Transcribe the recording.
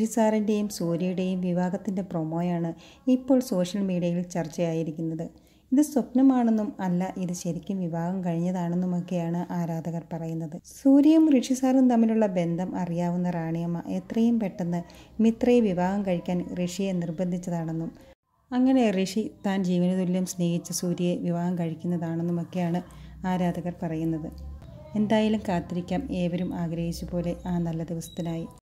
ഋഷി സാറിൻ്റെയും സൂര്യയുടെയും വിവാഹത്തിൻ്റെ പ്രൊമോയാണ് ഇപ്പോൾ സോഷ്യൽ മീഡിയയിൽ ചർച്ചയായിരിക്കുന്നത് ഇത് സ്വപ്നമാണെന്നും അല്ല ഇത് ശരിക്കും വിവാഹം കഴിഞ്ഞതാണെന്നുമൊക്കെയാണ് ആരാധകർ പറയുന്നത് സൂര്യയും ഋഷി സാറും തമ്മിലുള്ള ബന്ധം അറിയാവുന്ന റാണിയമ്മ എത്രയും പെട്ടെന്ന് മിത്രയെ വിവാഹം കഴിക്കാൻ ഋഷിയെ നിർബന്ധിച്ചതാണെന്നും അങ്ങനെ ഋഷി താൻ ജീവനതുല്യം സ്നേഹിച്ച സൂര്യയെ വിവാഹം കഴിക്കുന്നതാണെന്നുമൊക്കെയാണ് ആരാധകർ പറയുന്നത് എന്തായാലും കാത്തിരിക്കാം ഏവരും ആഗ്രഹിച്ച പോലെ ആ നല്ല ദിവസത്തിനായി